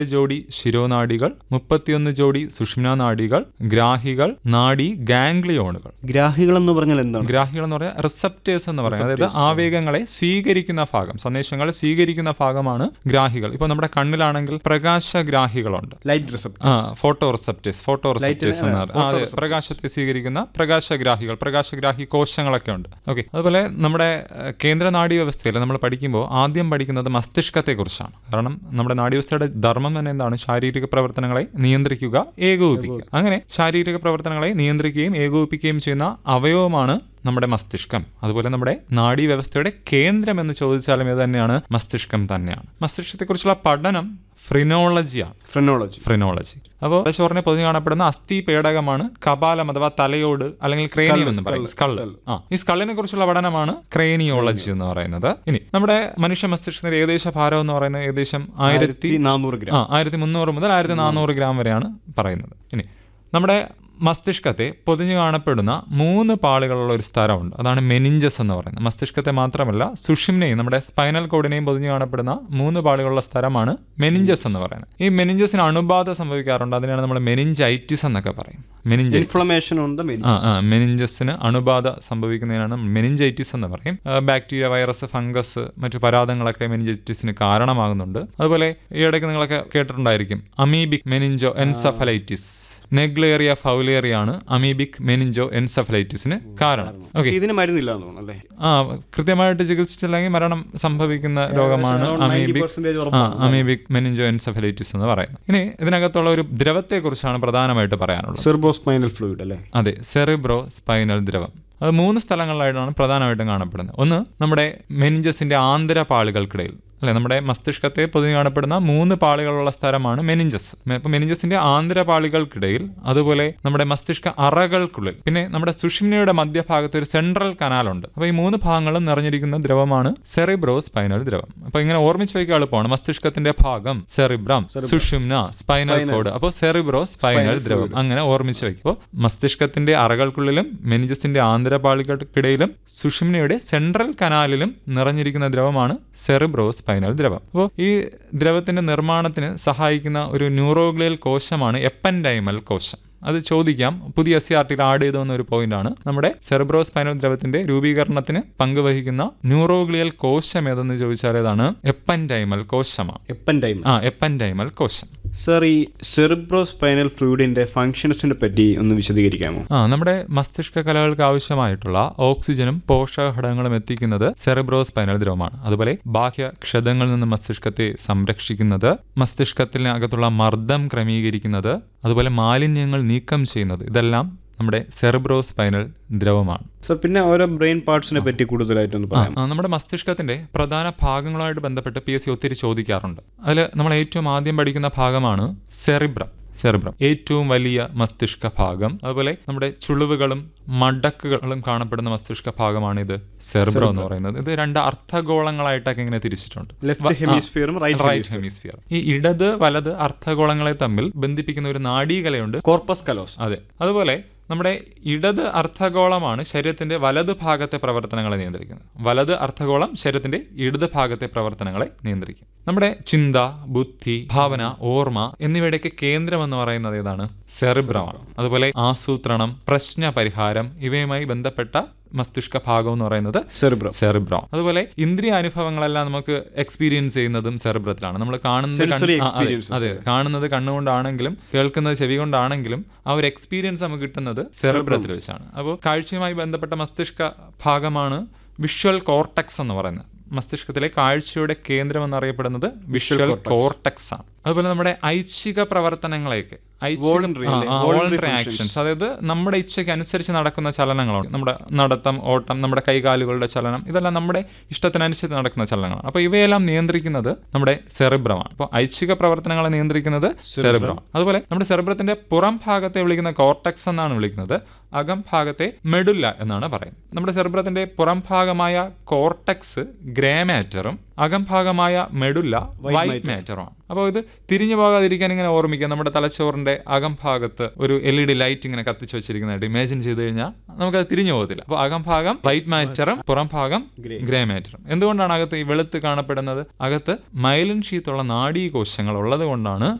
ജോഡി ശിരോനാഡികൾ മുപ്പത്തിയൊന്ന് ജോഡി സുഷ്മ്നാ നാഡികൾ ഗ്രാഹികൾ നാഡി ഗാംഗ്ലിയോണുകൾ ഗ്രാഹികൾ എന്ന് പറഞ്ഞാൽ എന്താണ് ഗ്രാഹികൾ എന്ന് പറയാൻ റിസപ്റ്റേഴ്സ് എന്ന് പറയാം അതായത് ആവേഗങ്ങളെ സ്വീകരിക്കുന്ന ഭാഗം സന്ദേശങ്ങളെ സ്വീകരിക്കുന്ന ഭാഗമാണ് ഗ്രാഹികൾ ഇപ്പൊ നമ്മുടെ കണ്ണിലാണെങ്കിൽ പ്രകാശഗ്രാഹികളുണ്ട് ലൈറ്റ് റിസപ്റ്റ് ആ ഫോട്ടോ റിസപ്റ്റേഴ്സ് ഫോട്ടോ റിസപ്റ്റേഴ്സ് എന്ന് പറയും. ആ, അതെ പ്രകാശത്തെ സ്വീകരിക്കുന്ന പ്രകാശഗ്രാഹികൾ പ്രകാശഗ്രാഹി കോശങ്ങളൊക്കെ ഉണ്ട് ഓക്കെ അതുപോലെ നമ്മുടെ ഏഹ്, കേന്ദ്ര നാഡീ വ്യവസ്ഥയിൽ നമ്മൾ പഠിക്കുമ്പോൾ ആദ്യം പഠിക്കുന്നത് മസ്തിഷ്കത്തെ കുറിച്ചാണ് കാരണം നമ്മുടെ നാഡീവ്യവസ്ഥയുടെ ധർമ്മം തന്നെ എന്താണ് ശാരീരിക പ്രവർത്തനങ്ങളെ നിയന്ത്രിക്കുക ഏകോപിപ്പിക്കുക അങ്ങനെ ശാരീരിക പ്രവർത്തനങ്ങളെ നിയന്ത്രിക്കുകയും ഏകോപിപ്പിക്കുകയും ചെയ്യുന്ന അവയവമാണ് നമ്മുടെ മസ്തിഷ്കം അതുപോലെ നമ്മുടെ നാഡീ വ്യവസ്ഥയുടെ കേന്ദ്രം എന്ന് ചോദിച്ചാലും ഇത് തന്നെയാണ് മസ്തിഷ്കം തന്നെയാണ് മസ്തിഷ്കത്തെക്കുറിച്ചുള്ള പഠനം ഫ്രിനോളജിയാണ് ഫ്രെനോളജി ഫ്രിനോളജി അപ്പോൾ തലച്ചോറിനെ പൊതുവെ കാണപ്പെടുന്ന അസ്ഥി പേടകമാണ് കപാലം അഥവാ തലയോട് അല്ലെങ്കിൽ ക്രേനിയം എന്ന് പറയും സ്കള് ആ ഈ സ്കളിനെ കുറിച്ചുള്ള പഠനമാണ് ക്രേനിയോളജി എന്ന് പറയുന്നത് ഇനി നമ്മുടെ മനുഷ്യ മസ്തിഷ്കത്തിന്റെ ഏകദേശ ഭാരം എന്ന് പറയുന്നത് ഏകദേശം ആയിരത്തി നാനൂറ് ഗ്രാം ആ ആയിരത്തി മുന്നൂറ് മുതൽ ആയിരത്തി നാനൂറ് ഗ്രാം വരെയാണ് പറയുന്നത് ഇനി നമ്മുടെ മസ്തിഷ്കത്തെ പൊതിഞ്ഞു കാണപ്പെടുന്ന മൂന്ന് പാളികളുള്ള ഒരു സ്ഥലമുണ്ട് അതാണ് മെനിഞ്ചസ് എന്ന് പറയുന്നത് മസ്തിഷ്കത്തെ മാത്രമല്ല സുഷിമ്നെയും നമ്മുടെ സ്പൈനൽ കോഡിനെയും പൊതിഞ്ഞു കാണപ്പെടുന്ന മൂന്ന് പാളികളുള്ള സ്ഥലമാണ് മെനിഞ്ചസ് എന്ന് പറയുന്നത് ഈ മെനിഞ്ചസിന് അണുബാധ സംഭവിക്കാറുണ്ട് അതിനാണ് നമ്മൾ മെനിഞ്ചൈറ്റിസ് എന്നൊക്കെ പറയും മെനിഞ്ചൈറ്റിസ് ഇൻഫ്ലമേഷൻ ഓൺ ദ മെനി ആ ആ മെനിഞ്ചസിന് അണുബാധ സംഭവിക്കുന്നതിനാണ് മെനിഞ്ചൈറ്റിസ് എന്ന് പറയും ആ, ബാക്ടീരിയ വൈറസ് ഫംഗസ് മറ്റു പരാതങ്ങളൊക്കെ മെനിഞ്ചൈറ്റിസിന് കാരണമാകുന്നുണ്ട് അതുപോലെ ഈ ഇടയ്ക്ക് നിങ്ങളൊക്കെ കേട്ടിട്ടുണ്ടായിരിക്കും amoebic meningoencephalitis Naegleria fowleri ആണ് അമീബിക് മെനിഞ്ചോ എൻസഫലൈറ്റിസിന് കാരണം ഓക്കെ പക്ഷേ ഇതിന് മരുന്നില്ല എന്ന് തോന്നുന്നു അല്ലേ ആ കൃത്യമായിട്ട് ചികിത്സിച്ചില്ലെങ്കിൽ മരണം സംഭവിക്കുന്ന രോഗമാണ് around 90% അമീബിക് ആ ഉറപ്പാണ്. അമീബിക് മെനിഞ്ചോ എൻസഫലൈറ്റിസ് എന്ന് പറയുന്നത് ഇനി ഇതിനകത്തുള്ള ഒരു ദ്രവത്തെക്കുറിച്ചാണ് പ്രധാനമായിട്ട് പറയാനുള്ളത് സെർബോസ്പൈനൽ ഫ്ലൂയിഡ് അല്ലേ അതെ സെറിബ്രോ സ്പൈനൽ ദ്രവം അത് മൂന്ന് സ്ഥലങ്ങളിലായിട്ടാണ് പ്രധാനമായിട്ടും കാണപ്പെടുന്നത് ഒന്ന് നമ്മുടെ മെനിഞ്ചസിന്റെ ആന്തരപാളികൾക്കിടയിൽ അല്ലെ നമ്മുടെ മസ്തിഷ്കത്തെ പൊതുവെ കാണപ്പെടുന്ന മൂന്ന് പാളികളുള്ള സ്ഥലമാണ് മെനിഞ്ചസ് ഇപ്പൊ മെനിഞ്ചസിന്റെ ആന്തരപാളികൾക്കിടയിൽ അതുപോലെ നമ്മുടെ മസ്തിഷ്ക അറകൾക്കുള്ളിൽ പിന്നെ നമ്മുടെ സുഷിമ്നയുടെ മധ്യഭാഗത്ത് ഒരു സെൻട്രൽ കനാലുണ്ട് അപ്പൊ ഈ മൂന്ന് ഭാഗങ്ങളും നിറഞ്ഞിരിക്കുന്ന ദ്രവമാണ് സെറിബ്രോ സ്പൈനൽ ദ്രവം അപ്പൊ ഇങ്ങനെ ഓർമ്മിച്ച് വയ്ക്കാൻ എളുപ്പമാണ് മസ്തിഷ്കത്തിന്റെ ഭാഗം സെറിബ്രം സുഷിമ്ന സ്പൈനൽ കോഡ് അപ്പോൾ സെറിബ്രോ സ്പൈനൽ ദ്രവം അങ്ങനെ ഓർമ്മിച്ച് വയ്ക്കും അപ്പോൾ മസ്തിഷ്കത്തിന്റെ അറകൾക്കുള്ളിലും മെനിജസിന്റെ ആന്തരപാളികൾക്കിടയിലും സുഷിമ്നയുടെ സെൻട്രൽ കനാലിലും നിറഞ്ഞിരിക്കുന്ന ദ്രവമാണ് സെറിബ്രോ സ്പൈനൽ ദ്രവം അപ്പോൾ ഈ ദ്രവത്തിന്റെ നിർമ്മാണത്തിന് സഹായിക്കുന്ന ഒരു ന്യൂറോഗ്ലിയൽ കോശമാണ് എപ്പൻഡൈമൽ കോശം അത് ചോദിക്കാം പുതിയ എസ് സി ആർ ടിയിൽ ആഡ് ചെയ്തു വന്ന ഒരു പോയിന്റാണ് നമ്മുടെ സെറിബ്രോ സ്പൈനൽ ദ്രവത്തിന്റെ രൂപീകരണത്തിന് പങ്കുവഹിക്കുന്ന ന്യൂറോഗ്ലിയൽ കോശം ഏതെന്ന് ചോദിച്ചാൽ ഏതാണ് എപ്പൻഡൈമൽ കോശമാണ് എപ്പൻ ടൈം ആ എപ്പൻഡൈമൽ കോശം സർ ഈ സെറിബ്രോസ്പൈനൽ ഫ്ലൂയിഡിന്റെ ഫങ്ഷൻസിനെ പറ്റി ഒന്ന് വിശദീകരിക്കാമോ ആ നമ്മുടെ മസ്തിഷ്ക കലകൾക്ക് ആവശ്യമായിട്ടുള്ള ഓക്സിജനും പോഷകഘടകങ്ങളും എത്തിക്കുന്നത് സെറിബ്രോസ്പൈനൽ ദ്രവമാണ് അതുപോലെ ബാഹ്യ ക്ഷതങ്ങളിൽ നിന്ന് മസ്തിഷ്കത്തെ സംരക്ഷിക്കുന്നത് മസ്തിഷ്കത്തിനകത്തുള്ള മർദ്ദം ക്രമീകരിക്കുന്നത് അതുപോലെ മാലിന്യങ്ങൾ നീക്കം ചെയ്യുന്നത് ഇതെല്ലാം നമ്മുടെ സെറിബ്രോസ്പൈനൽ ദ്രവമാണ് സർ പിന്നെ ഓരോ ബ്രെയിൻ പാർട്സിനെ പറ്റി കൂടുതലായിട്ടൊന്ന് ആ, പറയാം ആ, നമ്മുടെ മസ്തിഷ്കത്തിന്റെ പ്രധാന ഭാഗങ്ങളുമായിട്ട് ബന്ധപ്പെട്ട് പി എസ് സി ഒത്തിരി ചോദിക്കാറുണ്ട് അതിൽ നമ്മൾ ഏറ്റവും ആദ്യം പഠിക്കുന്ന ഭാഗമാണ് സെറിബ്രം സെറിബ്രം ഏറ്റവും വലിയ മസ്തിഷ്ക ഭാഗം അതുപോലെ നമ്മുടെ ചുളിവുകളും മടക്കുകളും കാണപ്പെടുന്ന മസ്തിഷ്ക ഭാഗമാണ് ഇത് സെറിബ്രം എന്ന് പറയുന്നത് ഇത് രണ്ട് അർത്ഥഗോളങ്ങളായിട്ടൊക്കെ ഇങ്ങനെ തിരിച്ചിട്ടുണ്ട് ലെഫ്റ്റ് ഹെമിസ്ഫിയറും റൈറ്റ് റൈറ്റ് ഹെമിസ്ഫിയർ ഈ ഇടത് വലത് അർത്ഥഗോളങ്ങളെ തമ്മിൽ ബന്ധിപ്പിക്കുന്ന ഒരു നാഡീകലയുണ്ട് കോർപ്പസ് കലോസ് അതെ അതുപോലെ നമ്മുടെ ഇടത് അർത്ഥഗോളമാണ് ശരീരത്തിന്റെ വലത് ഭാഗത്തെ പ്രവർത്തനങ്ങളെ നിയന്ത്രിക്കുന്നത് വലത് അർത്ഥഗോളം ശരീരത്തിന്റെ ഇടത് ഭാഗത്തെ പ്രവർത്തനങ്ങളെ നിയന്ത്രിക്കും നമ്മുടെ ചിന്ത ബുദ്ധി ഭാവന ഓർമ്മ എന്നിവയുടെയൊക്കെ കേന്ദ്രം എന്ന് പറയുന്നത് ഏതാണ് സെറിബ്രമാണ് അതുപോലെ ആസൂത്രണം പ്രശ്ന പരിഹാരം ഇവയുമായി ബന്ധപ്പെട്ട മസ്തിഷ്ക ഭാഗം എന്ന് പറയുന്നത് സെറിബ്രം സെറിബ്രം അതുപോലെ ഇന്ദ്രിയ അനുഭവങ്ങളെല്ലാം നമുക്ക് എക്സ്പീരിയൻസ് ചെയ്യുന്നതും സെറിബ്രത്തിലാണ് നമ്മൾ കാണുന്നത് കണ്ണ്- Sensory ആ, അതെ, experiences. അതെ കാണുന്നത് കണ്ണുകൊണ്ടാണെങ്കിലും കേൾക്കുന്നത് ചെവി കൊണ്ടാണെങ്കിലും ആ ഒരു എക്സ്പീരിയൻസ് നമുക്ക് കിട്ടുന്നത് സെറിബ്രത്തിൽ വെച്ചാണ് അപ്പോൾ കാഴ്ചയുമായി ബന്ധപ്പെട്ട മസ്തിഷ്ക ഭാഗമാണ് വിഷ്വൽ കോർട്ടക്സ് എന്ന് പറയുന്നത് മസ്തിഷ്കത്തിലെ കാഴ്ചയുടെ കേന്ദ്രം എന്നറിയപ്പെടുന്നത് വിഷ്വൽ കോർട്ടക്സ് ആണ് അതുപോലെ നമ്മുടെ ഐച്ഛിക പ്രവർത്തനങ്ങളെയൊക്കെ Voluntary അല്ലേ? Voluntary ആക്ഷൻസ് അതായത് നമ്മുടെ ഇച്ഛയ്ക്ക് അനുസരിച്ച് നടക്കുന്ന ചലനങ്ങളുണ്ട് നമ്മുടെ നടത്തം ഓട്ടം നമ്മുടെ കൈകാലുകളുടെ ചലനം ഇതെല്ലാം നമ്മുടെ ഇഷ്ടത്തിനനുസരിച്ച് നടക്കുന്ന ചലനങ്ങളാണ് അപ്പോൾ ഇവയെല്ലാം നിയന്ത്രിക്കുന്നത് നമ്മുടെ സെറിബ്രമാണ് അപ്പോൾ ഐച്ഛിക പ്രവർത്തനങ്ങളെ നിയന്ത്രിക്കുന്നത് സെറിബ്രമാണ് അതുപോലെ നമ്മുടെ സെറിബ്രത്തിന്റെ പുറം ഭാഗത്തെ വിളിക്കുന്ന കോർട്ടക്സ് എന്നാണ് വിളിക്കുന്നത് അകം ഭാഗത്തെ മെഡുല്ല എന്നാണ് പറയുന്നത് നമ്മുടെ സെറിബ്രത്തിന്റെ പുറം ഭാഗമായ കോർട്ടക്സ് ഗ്രേ മാറ്ററും അകം ഭാഗമായ മെഡുല്ല വൈറ്റ് മാറ്ററുമാണ് അപ്പോൾ ഇത് തിരിഞ്ഞു പോകാതിരിക്കാൻ ഇങ്ങനെ ഓർമ്മിക്കുക നമ്മുടെ തലച്ചോറിന്റെ നമ്മുടെ അകംഭാഗത്ത് ഒരു എൽ ഇ ഡി ലൈറ്റ് ഇങ്ങനെ കത്തിച്ച് വെച്ചിരിക്കുന്നതായിട്ട് ഇമാജിൻ ചെയ്ത് കഴിഞ്ഞാൽ നമുക്കത് തിരിഞ്ഞു പോകത്തില്ല അപ്പോൾ അകംഭാഗം വൈറ്റ് മാറ്ററും പുറം ഭാഗം ഗ്രേ മാറ്ററും എന്തുകൊണ്ടാണ് അകത്ത് ഈ വെളുത്ത് കാണപ്പെടുന്നത് അകത്ത് മൈലിൻ ഷീത്തുള്ള നാഡീകോശങ്ങൾ ഉള്ളത് കൊണ്ടാണ്